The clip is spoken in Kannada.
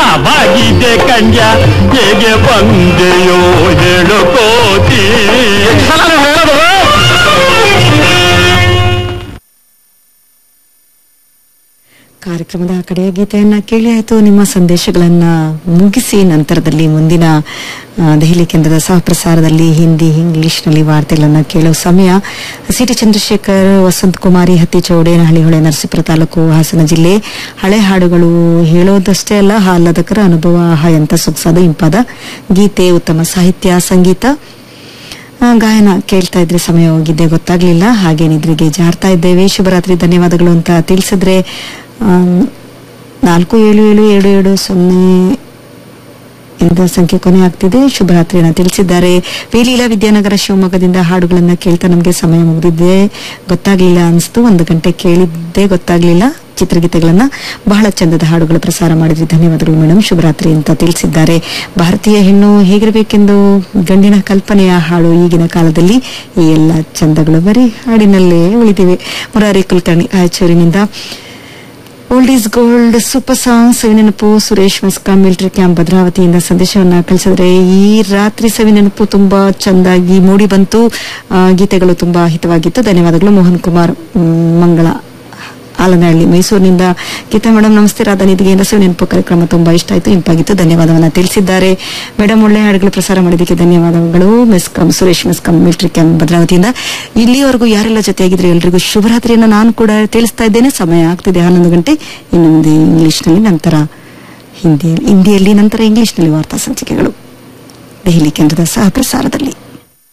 ಬಾಗಿದೆ ಕಣ್ಯ ಹೇಗೆ ಬಂದೆಯೋ ಹೇಳು ಕೋತಿ ಕಾರ್ಯಕ್ರಮದ ಕಡೆಯ ಗೀತೆಯನ್ನ ಕೇಳಿ ಆಯಿತು ನಿಮ್ಮ ಸಂದೇಶಗಳನ್ನ ಮುಗಿಸಿ ನಂತರದಲ್ಲಿ ಮುಂದಿನ ಆ, ದೆಹಲಿ ಕೇಂದ್ರದ ಸಹಪ್ರಸಾರದಲ್ಲಿ ಹಿಂದಿ ಇಂಗ್ಲಿಷ್ನಲ್ಲಿ ವಾರ್ತೆಗಳನ್ನ ಕೇಳುವ ಸಮಯ ಸಿಟಿ ಚಂದ್ರಶೇಖರ್ ವಸಂತ್ ಕುಮಾರಿ ಹತ್ತಿ ಚೌಡೇನಹಳ್ಳಿ ಹೊಳೆ ನರಸೀಪುರ ತಾಲೂಕು ಹಾಸನ ಜಿಲ್ಲೆ ಹಳೆ ಹಾಡುಗಳು ಹೇಳೋದಷ್ಟೇ ಅಲ್ಲ ಆಹ್ಲಾದಕರ ಅನುಭವ ಆಹಾ ಎಂತ ಸೊಗಸಾದ ಇಂಪಾದ ಗೀತೆ ಉತ್ತಮ ಸಾಹಿತ್ಯ ಸಂಗೀತ ಆ, ಗಾಯನ ಕೇಳ್ತಾ ಇದ್ರೆ ಸಮಯ ಹೋಗಿದ್ದೆ ಗೊತ್ತಾಗ್ಲಿಲ್ಲ ಹಾಗೆ ನಿದ್ರೆಗೆ ಜಾರ್ತಾ ಇದ್ದೇವೆ ಶುಭರಾತ್ರಿ ಧನ್ಯವಾದಗಳು ಅಂತ ತಿಳಿಸಿದ್ರೆ ಆಮ್, ನಾಲ್ಕು ಏಳು ಏಳು ಎರಡು ಎರಡು ಸೊನ್ನೆ ಇಂದ ಸಂಖ್ಯೆ ಕೊನೆ ಆಗ್ತಿದೆ ಶುಭರಾತ್ರಿಯನ್ನ ತಿಳಿಸಿದ್ದಾರೆ ವೇಲೀಲಾ ವಿದ್ಯಾನಗರ ಶಿವಮೊಗ್ಗದಿಂದ ಹಾಡುಗಳನ್ನ ಕೇಳ್ತಾ ನಮಗೆ ಸಮಯ ಮುಗಿದಿದೆ ಗೊತ್ತಾಗ್ಲಿಲ್ಲ ಅನಿಸ್ತು ಒಂದು ಗಂಟೆ ಕೇಳಿದ್ದೆ ಗೊತ್ತಾಗ್ಲಿಲ್ಲ ಚಿತ್ರಗೀತೆಗಳನ್ನ ಬಹಳ ಚಂದದ ಹಾಡುಗಳು ಪ್ರಸಾರ ಮಾಡಿದ್ರಿ ಧನ್ಯವಾದಗಳು ಮೇಡಮ್ ಶುಭರಾತ್ರಿ ಅಂತ ತಿಳಿಸಿದ್ದಾರೆ ಭಾರತೀಯ ಹೆಣ್ಣು ಹೇಗಿರಬೇಕೆಂದು ಗಂಡಿನ ಕಲ್ಪನೆಯ ಹಾಡು ಈಗಿನ ಕಾಲದಲ್ಲಿ ಈ ಎಲ್ಲ ಚಂದಗಳು ಬರೀ ಹಾಡಿನಲ್ಲೇ ಉಳಿದಿವೆ ಮುರಾರಿ ಕುಲಕರ್ಣಿ ರಾಯಚೂರಿನಿಂದ old is gold super song ಸವಿನೆನಪು ಸುರೇಶ್ ಮಸ್ಕಾ ಮಿಲಿಟರಿ ಕ್ಯಾಂಪ್ ಭದ್ರಾವತಿಯಿಂದ ಸಂದೇಶವನ್ನ ಕಳಿಸಿದ್ರೆ ಈ ರಾತ್ರಿ ಸವಿನೆನಪು ತುಂಬಾ ಚಂದಾಗಿ ಮೂಡಿ ಬಂತು ಆ, ಗೀತೆಗಳು ತುಂಬಾ ಹಿತವಾಗಿತ್ತು ಧನ್ಯವಾದಗಳು ಮೋಹನ್ ಕುಮಾರ್ ಮ್, ಮಂಗಳ ಆಲನಹಳ್ಳಿ ಮೈಸೂರಿನಿಂದ ಗೀತಾ ಮೇಡಮ್ ನಮಸ್ತೆ ರಾಧಾ ನಿಧಿಗೆ ನೆನಪು ಕಾರ್ಯಕ್ರಮ ತುಂಬಾ ಇಷ್ಟ ಆಯ್ತು ಇಂಪಾಗಿತ್ತು ಧನ್ಯವಾದವನ್ನ ತಿಳಿಸಿದ್ದಾರೆ ಮೇಡಮ್ ಒಳ್ಳೆ ಹಾಡುಗಳು ಪ್ರಸಾರ ಮಾಡಿದ್ದಕ್ಕೆ ಧನ್ಯವಾದಗಳು ಮೆಸ್ಕಾಂ ಸುರೇಶ್ ಮೆಸ್ಕಾಂ ಮಿಲಿಟರಿ ಕ್ಯಾಂಪ್ ಭದ್ರಾವತಿಯಿಂದ ಇಲ್ಲಿವರೆಗೂ ಯಾರೆಲ್ಲ ಜೊತೆಯಾಗಿದ್ರೆ ಎಲ್ರಿಗೂ ಶುಭರಾತ್ರಿಯನ್ನು ನಾನು ಕೂಡ ತಿಳಿಸ್ತಾ ಇದ್ದೇನೆ ಸಮಯ ಆಗ್ತಿದೆ ಹನ್ನೊಂದು ಗಂಟೆ ಇನ್ನು ಮುಂದೆ ಇಂಗ್ಲಿಷ್ನಲ್ಲಿ ನಂತರ ಹಿಂದಿ ಹಿಂದಿಯಲ್ಲಿ ನಂತರ ಇಂಗ್ಲಿಷ್ನಲ್ಲಿ ವಾರ್ತಾ ಸಂಚಿಕೆಗಳು ದೆಹಲಿ ಕೇಂದ್ರದ ಸಹ ಪ್ರಸಾರದಲ್ಲಿ